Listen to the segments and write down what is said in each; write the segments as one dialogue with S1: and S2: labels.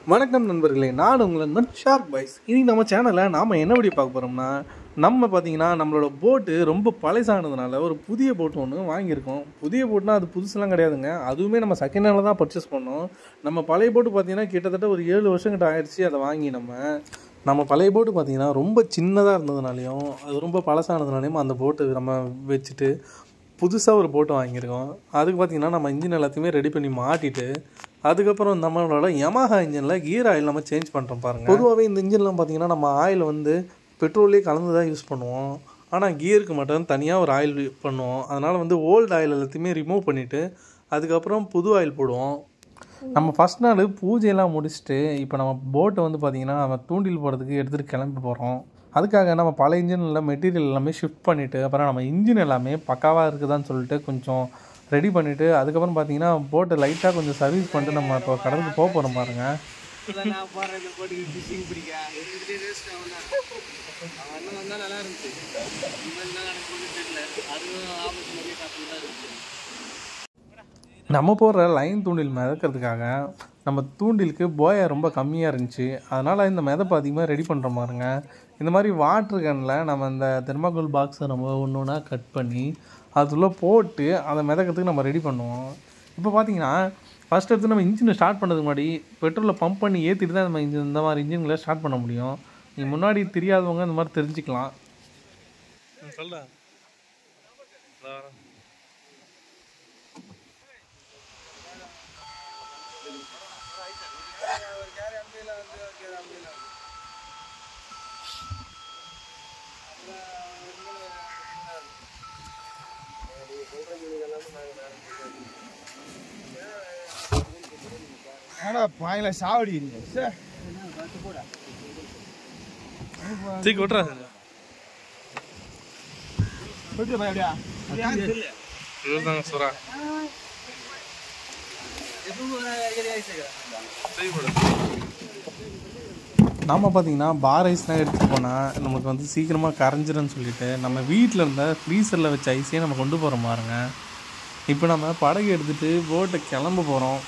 S1: வணக்கம் நண்பர்களே நான் உங்கள் நண்பன் ஷார்க் பாய்ஸ் இனி நம்ம சேனலில் நாம் என்ன வீடியோ பார்க்க போகிறோம்னா நம்ம பார்த்தீங்கன்னா நம்மளோட போட்டு ரொம்ப பழசானதுனால ஒரு புதிய போட் ஒன்று வாங்கியிருக்கோம் புதிய போட்னா அது புதுசுலாம் கிடையாதுங்க அதுவுமே நம்ம செகண்ட் ஹேண்டில் தான் பர்ச்சேஸ் பண்ணோம் நம்ம பழைய போட்டு பார்த்தீங்கன்னா கிட்டத்தட்ட ஒரு ஏழு வருஷம் கிட்ட ஆயிடுச்சு அதை வாங்கி நம்ம நம்ம பழைய போட்டு பார்த்தீங்கன்னா ரொம்ப சின்னதாக இருந்ததுனாலையும் அது ரொம்ப பழசானதுனாலையும் அந்த போட்டு நம்ம வச்சுட்டு புதுசாக ஒரு போட்டு வாங்கியிருக்கோம் அதுக்கு பார்த்தீங்கன்னா நம்ம இன்ஜின் எல்லாத்தையுமே ரெடி பண்ணி மாட்டிட்டு அதுக்கப்புறம் நம்மளோட யமஹா இன்ஜினில் கீர் ஆயில் நம்ம சேஞ்ச் பண்ணுறோம் பாருங்கள் பொதுவாகவே இந்த இன்ஜின்லாம் பார்த்தீங்கன்னா நம்ம ஆயில் வந்து பெட்ரோல்லே கலந்து தான் யூஸ் பண்ணுவோம் ஆனால் கியருக்கு மட்டும் தனியாக ஒரு ஆயில் பண்ணுவோம் அதனால் வந்து ஓல்டு ஆயில் எல்லாத்தையுமே ரிமூவ் பண்ணிவிட்டு அதுக்கப்புறம் புது ஆயில் போடுவோம் நம்ம ஃபஸ்ட் நாள் பூஜையெல்லாம் முடிச்சுட்டு இப்போ நம்ம போட்டை வந்து பார்த்திங்கன்னா நம்ம தூண்டில் போடுறதுக்கு எடுத்துகிட்டு கிளம்பி போகிறோம் அதுக்காக நம்ம பல இன்ஜினில் மெட்டீரியல் எல்லாமே ஷிஃப்ட் பண்ணிவிட்டு அப்புறம் நம்ம இன்ஜின் எல்லாமே பக்காவாக இருக்குதான்னு சொல்லிட்டு கொஞ்சம் ரெடி பண்ணிவிட்டு அதுக்கப்புறம் பார்த்தீங்கன்னா போட்டை லைட்டாக கொஞ்சம் சர்வீஸ் பண்ணிட்டு நம்ம இப்போ கடலுக்கு போக போகிறோம் பாருங்கள்
S2: நான் போடுறேன் இந்த போட்டுக்கு ஃபிஷிங் பிடிக்க எடுத்துகிட்டே வேஸ்ட் ஆகணும் அவன் அண்ணன் வந்தால் நல்லா இருந்துச்சு இவன் என்ன நடக்கும்னு தெரியல அதுவும் ஆபத்து நிறைய காத்துட்டு தான் இருந்துச்சு
S1: நம்ம போடுற லைன் தூண்டில் மிதக்கிறதுக்காக நம்ம தூண்டிலுக்கு போயா ரொம்ப கம்மியாக இருந்துச்சு அதனால் இந்த மிதப்பை அதிகமாக ரெடி பண்ணுற மாதிரிங்க இந்த மாதிரி வாட்ரு கேனில் நம்ம இந்த தெர்மாகோல் பாக்ஸை நம்ம ஒன்று ஒன்றா கட் பண்ணி அதுக்குள்ளே போட்டு அதை மிதக்கிறதுக்கு நம்ம ரெடி பண்ணுவோம் இப்போ பார்த்தீங்கன்னா ஃபஸ்ட் எடுத்து நம்ம இன்ஜினை ஸ்டார்ட் பண்ணுறதுக்கு முன்னாடி பெட்ரோலை பம்ப் பண்ணி ஏற்றிட்டு தான் நம்ம இன்ஜின் இந்த மாதிரி இன்ஜின்களை ஸ்டார்ட் பண்ண முடியும் நீங்கள் முன்னாடி தெரியாதவங்க இந்த மாதிரி தெரிஞ்சுக்கலாம் சொல்ல
S3: ஏடா பாயில சாவடிக்கிறீங்க சே
S1: தூக்கி விட்றா
S3: போயிட்டு போய் அப்படியா
S1: இதுதாங்க சுறா நாம் பார்த்தீங்கன்னா பார் ஐஸ்லாம் எடுத்துகிட்டு போனால் நமக்கு வந்து சீக்கிரமாக கரைஞ்சிரும்னு சொல்லிட்டு நம்ம வீட்டில் இருந்த ஃப்ரீசரில் வச்ச ஐஸையே நம்ம கொண்டு போகிறோம் பாருங்க இப்போ நம்ம படகு எடுத்துகிட்டு போட்டை கிளம்ப போகிறோம்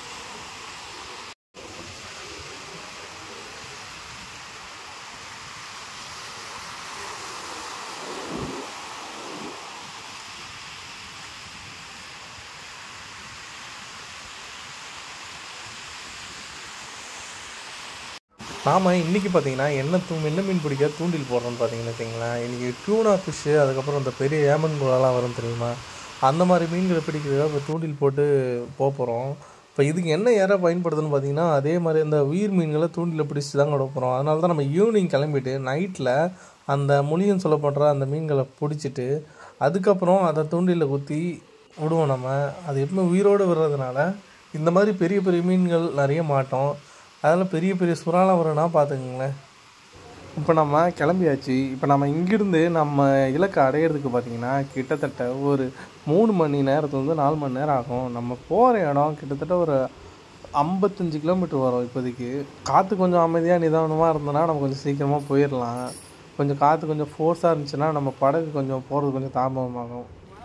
S1: நாம் இன்றைக்கி பார்த்தீங்கன்னா என்ன தூ என்ன மீன் பிடிக்க தூண்டில் போடுறோம்னு பார்த்தீங்கன்னு வச்சிங்களேன் இன்றைக்கி டியூனா ஃபிஷ்ஷு அதுக்கப்புறம் இந்த பெரிய ஏமன் குழாலாம் வரும் தெரியுமா அந்த மாதிரி மீன்களை பிடிக்கிறதுக்காக இப்போ தூண்டில் போட்டு போக போகிறோம் இப்போ இதுக்கு என்ன ஏற பயன்படுதுன்னு பார்த்தீங்கன்னா அதே மாதிரி இந்த உயிர் மீன்களை தூண்டில் பிடிச்சி தான் விட போகிறோம் அதனால தான் நம்ம ஈவினிங் கிளம்பிட்டு நைட்டில் அந்த முழியன் சொல்லப்படுற அந்த மீன்களை பிடிச்சிட்டு அதுக்கப்புறம் அதை தூண்டிலில் குத்தி விடுவோம் நம்ம அது எப்பவுமே உயிரோடு விடுறதுனால இந்த மாதிரி பெரிய பெரிய மீன்கள் நிறைய மாட்டோம் அதில் பெரிய பெரிய சுறாலாம் வரும்னா பார்த்துக்குங்களேன் இப்போ நம்ம கிளம்பியாச்சு இப்போ நம்ம இங்கிருந்து நம்ம இலக்கை அடையிறதுக்கு பார்த்தீங்கன்னா கிட்டத்தட்ட ஒரு மூணு மணி நேரத்துலேருந்து நாலு மணி நேரம் ஆகும் நம்ம போகிற இடம் கிட்டத்தட்ட ஒரு ஐம்பத்தஞ்சு கிலோமீட்டர் வரும் இப்போதைக்கு காற்று கொஞ்சம் அமைதியாக நிதானமாக இருந்ததுன்னா நம்ம கொஞ்சம் சீக்கிரமாக போயிடலாம் கொஞ்சம் காற்று கொஞ்சம் ஃபோர்ஸாக இருந்துச்சுன்னா நம்ம படகு கொஞ்சம் போகிறது கொஞ்சம் தாமதமாகும்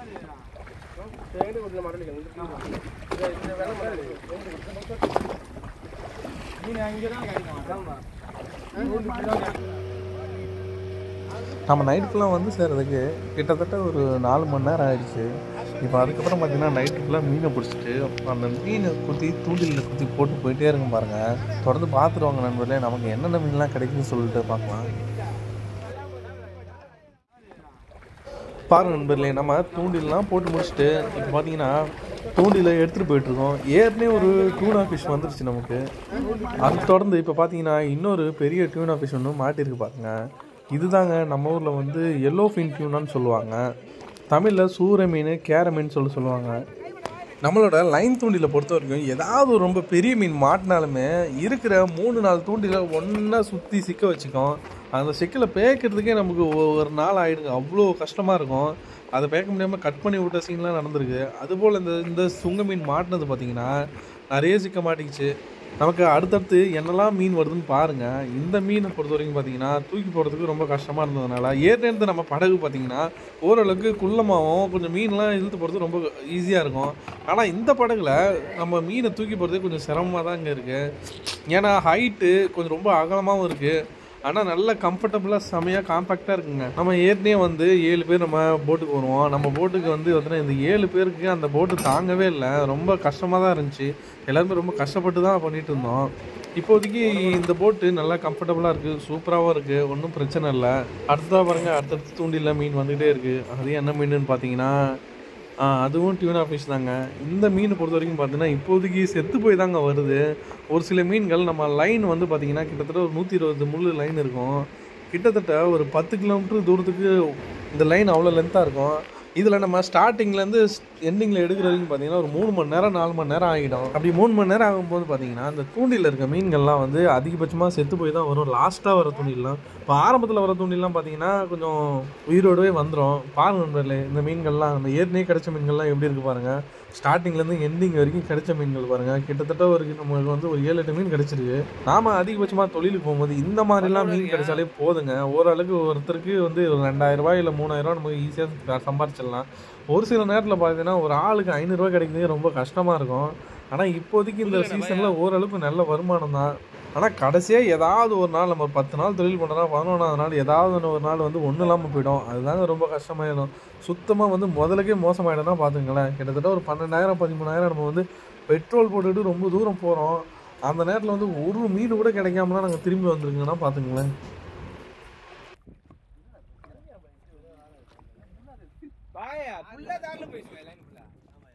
S1: நம்ம நைட் ஃபுல்லாக வந்து சேர்றதுக்கு கிட்டத்தட்ட ஒரு நாலு மணி நேரம் ஆயிடுச்சு இப்போ அதுக்கப்புறம் பார்த்தீங்கன்னா நைட்டு ஃபுல்லாக மீனை பிடிச்சிட்டு அந்த மீனை குத்தி தூண்டிலில் குத்தி போட்டு போயிட்டே இருங்க பாருங்கள் தொடர்ந்து பார்த்துட்டு வாங்க நண்பர்களே நமக்கு என்னென்ன மீன்லாம் கிடைக்குன்னு சொல்லிட்டு பார்க்கலாம் பாருங்க நண்பர்களே நம்ம தூண்டில்லாம் போட்டு முடிச்சுட்டு இப்போ பார்த்தீங்கன்னா தூண்டில எடுத்துகிட்டு போயிட்டுருக்கோம் ஏற்கனவே ஒரு டியூனா ஃபிஷ் வந்துருச்சு நமக்கு அது தொடர்ந்து இப்போ பார்த்தீங்கன்னா இன்னொரு பெரிய டியூனா ஃபிஷ் ஒன்று மாட்டிருக்கு பாருங்க இதுதாங்க நம்ம ஊரில் வந்து எல்லோ ஃபின் டியூனான்னு சொல்லுவாங்க தமிழில் சூர மீன் கேர மீன் சொல்லி சொல்லுவாங்க நம்மளோட லைன் தூண்டில பொறுத்த வரைக்கும் ஏதாவது ஒரு ரொம்ப பெரிய மீன் மாட்டினாலுமே இருக்கிற மூணு நாலு தூண்டில ஒன்றா சுற்றி சிக்க வச்சுக்கோம் அந்த சிக்கலை பேக்கிறதுக்கே நமக்கு ஒ- ஒரு நாள் ஆயிடுங்க அவ்வளோ கஷ்டமாக இருக்கும் அதை பேக்க முடியாமல் கட் பண்ணி விட்ட சீன்லாம் நடந்திருக்கு அதுபோல் இந்த இந்த சுங்க மீன் மாட்டினது பார்த்தீங்கன்னா நிறைய சிக்க மாட்டிக்கிச்சு நமக்கு அடுத்தடுத்து என்னெல்லாம் மீன் வருதுன்னு பாருங்கள் இந்த மீனை பொறுத்த வரைக்கும் பார்த்தீங்கன்னா தூக்கி போடுறதுக்கு ரொம்ப கஷ்டமாக இருந்ததுனால ஏற்கனவே நம்ம படகு பார்த்தீங்கன்னா ஓரளவுக்கு குள்ளமாகவும் கொஞ்சம் மீன்லாம் இழுத்து போகிறது ரொம்ப ஈஸியாக இருக்கும் ஆனால் இந்த படகுல நம்ம மீனை தூக்கி போடுறதுக்கு கொஞ்சம் சிரமமாக தான் இங்கே இருக்குது ஏன்னா ஹைட்டு கொஞ்சம் ரொம்ப அகலமாகவும் இருக்குது ஆனால் நல்ல கம்ஃபர்டபுளாக செமையாக காம்பேக்டாக இருக்குங்க நம்ம ஏற்கனவே வந்து ஏழு பேர் நம்ம போட்டுக்கு வருவோம் நம்ம போட்டுக்கு வந்து பார்த்தீங்கன்னா இந்த ஏழு பேருக்கு அந்த போட்டு தாங்கவே இல்லை ரொம்ப கஷ்டமாக தான் இருந்துச்சு எல்லாருமே ரொம்ப கஷ்டப்பட்டு தான் பண்ணிட்டு இருந்தோம் இப்போதைக்கு இந்த போட்டு நல்லா கம்ஃபர்டபுளாக இருக்குது சூப்பராகவும் இருக்குது ஒன்றும் பிரச்சனை இல்லை அடுத்ததாக பாருங்கள் அடுத்தடுத்து தூண்டில மீன் வந்துகிட்டே இருக்குது அது என்ன மீனுன்னு பார்த்தீங்கன்னா ஆ, அதுவும் டியூனா ஃபிஷ் தாங்க இந்த மீன் பொறுத்த வரைக்கும் பார்த்தீங்கன்னா இப்போதைக்கு செத்து போய் தாங்க வருது ஒரு சில மீன்கள் நம்ம லைன் வந்து பார்த்தீங்கன்னா கிட்டத்தட்ட ஒரு நூற்றி இருபது முள் லைன் இருக்கும் கிட்டத்தட்ட ஒரு பத்து கிலோமீட்டர் தூரத்துக்கு இந்த லைன் அவ்வளோ லென்த்தாக இருக்கும் இதில் நம்ம ஸ்டார்டிங்லேருந்து எண்டிங்கில் எடுக்கிற வரைக்கும் பார்த்தீங்கன்னா ஒரு மூணு மணி நேரம் நாலு மணி நேரம் ஆகிடும் அப்படி மூணு மணி நேரம் ஆகும்போது பார்த்தீங்கன்னா அந்த தூண்டில் இருக்க மீன்கள்லாம் வந்து அதிகபட்சமாக செத்து போய் தான் வரும் லாஸ்ட்டாக வர தூண்டில்லாம் இப்போ ஆரம்பத்தில் வர தூண்டில்லாம் பார்த்தீங்கன்னா கொஞ்சம் உயிரோடவே வந்துடும் பாருங்க நண்பர்களே இந்த மீன்கள்லாம் நம்ம ஏற்கனவே கிடைச்ச மீன்கள்லாம் எப்படி இருக்கு பாருங்க ஸ்டார்டிங்லேருந்து எண்டிங் வரைக்கும் கிடைச்ச மீன்கள் பாருங்க கிட்டத்தட்ட ஒரு நம்மளுக்கு வந்து ஒரு ஏழு எட்டு மீன் கிடைச்சிருக்கு நாம அதிகபட்சமாக தொழிலுக்கு போகும்போது இந்த மாதிரிலாம் மீன் கிடைச்சாலே போதுங்க ஓரளவுக்கு ஒருத்தருக்கு வந்து ஒரு ரெண்டாயிரம் ரூபாய் இல்லை மூணாயிரம் ரூபாய் நமக்கு ஈஸியாக சம்பாரிச்சிடலாம் ஒரு சில நேரத்தில் பார்த்தீங்கன்னா ஒரு ஆளுக்கு ஐநூறுரூவா கிடைக்கிறதே ரொம்ப கஷ்டமாக இருக்கும் ஆனால் இப்போதைக்கு இந்த சீசனில் ஓரளவுக்கு நல்ல வருமானம் தான் ஆனால் கடைசியாக ஏதாவது ஒரு நாள் நம்ம ஒரு பத்து நாள் தொழில் பண்ணுறோம்னா பதினொன்றாவது நாள் ஏதாவது ஒன்று ஒரு நாள் வந்து ஒன்றும் இல்லாமல் போயிடும் அதுதாங்க ரொம்ப கஷ்டமாயிடும் சுத்தமாக வந்து முதலுக்கே மோசமாயிடும்னா பார்த்துங்களேன் கிட்டத்தட்ட ஒரு பன்னெண்டாயிரம் பதிமூணாயிரம் நம்ம வந்து பெட்ரோல் போட்டுட்டு ரொம்ப தூரம் போகிறோம் அந்த நேரத்தில் வந்து ஒரு மீன் கூட கிடைக்காமலாம் நாங்கள் திரும்பி வந்துருங்கன்னா பார்த்துங்களேன்
S3: பாயா ஃபுல்லா தாரல போயிடுச்சு லைன் ஃபுல்லா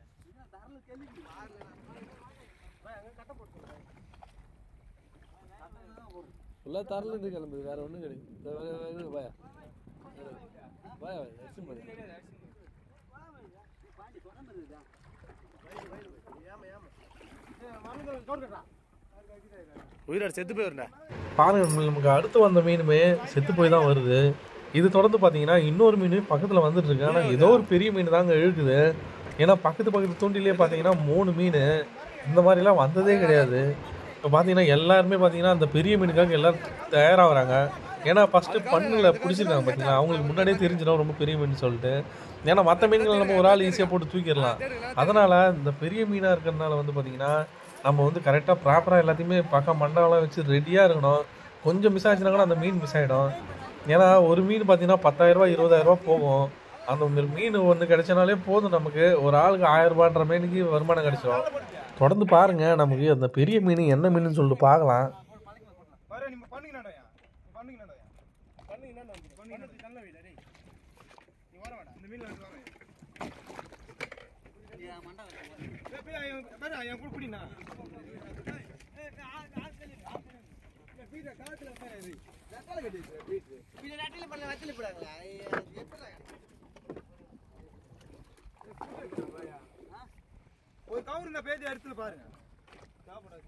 S2: ஃபுல்லாக தரல இருந்து கிளம்புது வேற ஒன்றும் கிடையாது பாயா பாயா எக்ஸிம் பண்ணு
S3: உயிரோட செத்து போயிருந்தா
S1: பாருங்க நமக்கு அடுத்து வந்த மீனுமே செத்து போய் தான் வருது இது தொடர்ந்து பார்த்தீங்கன்னா இன்னொரு மீன் பக்கத்தில் வந்துட்டு இருக்கு ஆனால் ஏதோ ஒரு பெரிய மீன் தாங்க இழுக்குது ஏன்னா பக்கத்து பக்கத்து தூண்டிலே பார்த்தீங்கன்னா மூணு மீன் இந்த மாதிரிலாம் வந்ததே கிடையாது இப்போ பார்த்தீங்கன்னா எல்லாருமே பார்த்தீங்கன்னா அந்த பெரிய மீனுக்காக எல்லாரும் தயாராகிறாங்க ஏன்னா ஃபஸ்ட்டு பண்ணில் பிடிச்சிருக்காங்க பார்த்தீங்களா அவங்களுக்கு முன்னாடியே தெரிஞ்சிடும் ரொம்ப பெரிய மீன் சொல்லிட்டு ஏன்னா மற்ற மீன்களை நம்ம ஒரு ஆள் ஈஸியாக போட்டு தூக்கிடலாம் அதனால் இந்த பெரிய மீனாக இருக்கிறதுனால வந்து பார்த்தீங்கன்னா நம்ம வந்து கரெக்டாக ப்ராப்பராக எல்லாத்தையுமே பக்கம் மண்டபம்லாம் வச்சு ரெடியாக இருக்கணும் கொஞ்சம் மிஸ் ஆச்சுன்னா கூட அந்த மீன் மிஸ் ஆகிடும் ஏன்னா ஒரு மீன் பார்த்தீங்கன்னா பத்தாயிரரூபா இருபதாயிரரூபா போகும் அந்த ஒரு மீன் ஒன்று கிடைச்சனாலே போதும் நமக்கு ஒரு ஆளுக்கு ஆயிரம் ரூபான்ற மீனுக்கு வருமானம் கிடைச்சிடும் தொடர்ந்து பாருங்க நமக்கு அந்த பெரிய மீன் என்ன மீனுன்னு சொல்லிட்டு பார்க்கலாம்
S3: வர நீ பண்ணுங்க நடயா பண்ணுங்க நடயா பண்ணுங்க என்ன பண்ணுங்க தள்ள வீடா டேய் நீ வர வாடா இந்த மீன்ல வந்து வாங்க ஏய் போய் ஐயா பாரு ஐயா கூட புடினா ஒரு கவுர் இந்த பேஜ் எடுத்து பாருங்க சாப்பிடாது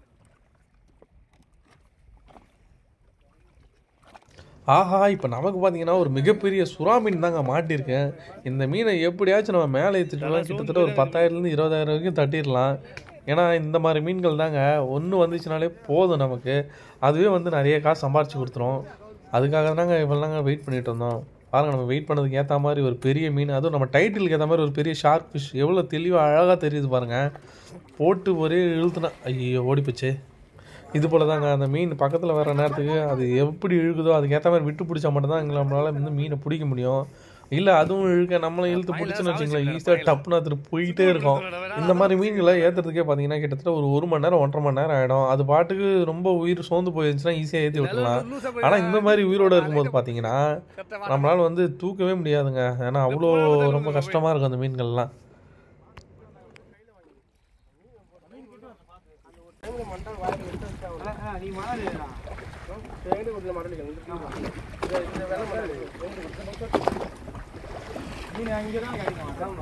S1: ஆஹா இப்போ நமக்கு பார்த்தீங்கன்னா ஒரு மிகப்பெரிய சுறா மீன் தாங்க மாட்டியிருக்கேன் இந்த மீனை எப்படியாச்சும் நம்ம மேலே ஏற்றிட்டுலாம் கிட்டத்தட்ட ஒரு பத்தாயிரத்துலேருந்து இருபதாயிரம் வரைக்கும் தட்டிடலாம் ஏன்னா இந்த மாதிரி மீன்கள் தாங்க ஒன்று வந்துச்சுனாலே போதும் நமக்கு அதுவே வந்து நிறைய காசு சம்பாரிச்சு கொடுத்துரும் அதுக்காக தாங்க இவ்வளோங்க வெயிட் பண்ணிட்டு இருந்தோம் பாருங்க நம்ம வெயிட் பண்ணதுக்கு ஏற்ற மாதிரி ஒரு பெரிய மீன் அதுவும் நம்ம டைட்டிலுக்கு ஏற்ற மாதிரி ஒரு பெரிய ஷார்க் ஃபிஷ் எவ்வளோ தெளிவாக அழகாக தெரியுது பாருங்க போட்டு ஒரே இழுத்துனா ஐயோ ஓடி போச்சே இது போல தாங்க அந்த மீன் பக்கத்தில் வர நேரத்துக்கு அது எப்படி இழுக்குதோ அதுக்கேற்ற மாதிரி விட்டு பிடிச்சா மட்டும்தான் எங்களை நம்மளால வந்து மீனை பிடிக்க முடியும் இல்லை அதுவும் இழுக்க நம்மளும் இழுத்து பிடிச்சுன்னு வச்சுங்களேன் ஈஸியாக டப்புன்னு எடுத்துட்டு போயிட்டே இருக்கும் இந்த மாதிரி மீன்களை ஏற்றுறதுக்கே பார்த்தீங்கன்னா கிட்டத்தட்ட ஒரு ஒரு மணி நேரம் ஒன்றரை மணி நேரம் ஆகிடும் அது பாட்டுக்கு ரொம்ப உயிர் சோர்ந்து போயிருந்துச்சுன்னா ஈஸியாக ஏற்றி விட்டுலாம் ஆனால் இந்த மாதிரி உயிரோட இருக்கும்போது பார்த்தீங்கன்னா நம்மளால வந்து தூக்கவே முடியாதுங்க ஏன்னா அவ்வளோ ரொம்ப கஷ்டமாக இருக்கும் அந்த மீன்கள்லாம்
S3: நீ மாறுடா எங்க கொடுத்த மாடல் நீ அங்க தான் கிடைக்கும்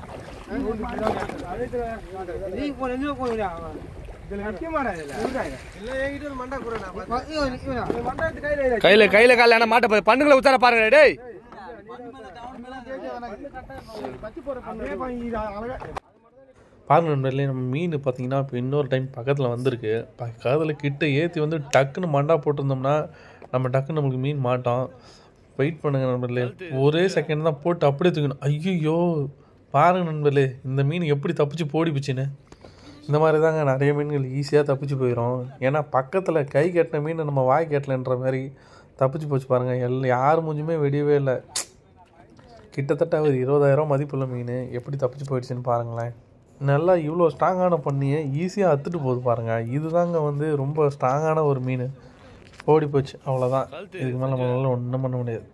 S3: நீ போ எங்க போறீங்க இதுல நிக்க மாட்டாங்க இல்ல என்கிட்ட ஒரு மண்டா குறடா மண்டா எடுத்து கையில இரு.
S2: கையில கையில கால என்ன மாட்ட போய் பண்ணுங்களை உத்தார பாருங்க டேய்
S3: அப்படியே பண்ணி இது அழகா
S1: பாருங்க நண்பர்களே நம்ம மீன் பார்த்தீங்கன்னா இப்போ இன்னொரு டைம் பக்கத்தில் வந்திருக்கு பக்கத்தில் கிட்ட ஏற்றி வந்து டக்குன்னு மண்டா போட்டிருந்தோம்னா நம்ம டக்குன்னு நம்மளுக்கு மீன் மாட்டோம் வெயிட் பண்ணுங்க நண்பர்களே ஒரே செகண்ட் தான் போட்டு அப்படியே தூக்கணும் ஐயோ பாருங்க நண்பர்களே இந்த மீன் எப்படி தப்பிச்சு போடிப்புச்சுன்னு இந்த மாதிரி தாங்க நிறைய மீன்கள் ஈஸியாக தப்பிச்சு போயிடும் ஏன்னா பக்கத்தில் கை கட்டின மீன் நம்ம வாய் கட்டலன்ற மாதிரி தப்பிச்சு போச்சு பாருங்கள் எல்லாம் யார் மூஞ்சுமே வெடியவே இல்லை கிட்டத்தட்ட ஒரு இருபதாயிரம் மதிப்புள்ள மீன் எப்படி தப்பிச்சு போயிடுச்சுன்னு பாருங்களேன் நல்லா இவ்வளோ ஸ்ட்ராங்கான பண்ணியை ஈஸியாக அத்துட்டு போகுது பாருங்கள் இதுதாங்க வந்து ரொம்ப ஸ்ட்ராங்கான ஒரு மீன் ஓடி போச்சு அவ்வளோதான் இதுக்கு மேலே நம்மளால ஒன்றும் பண்ண முடியாது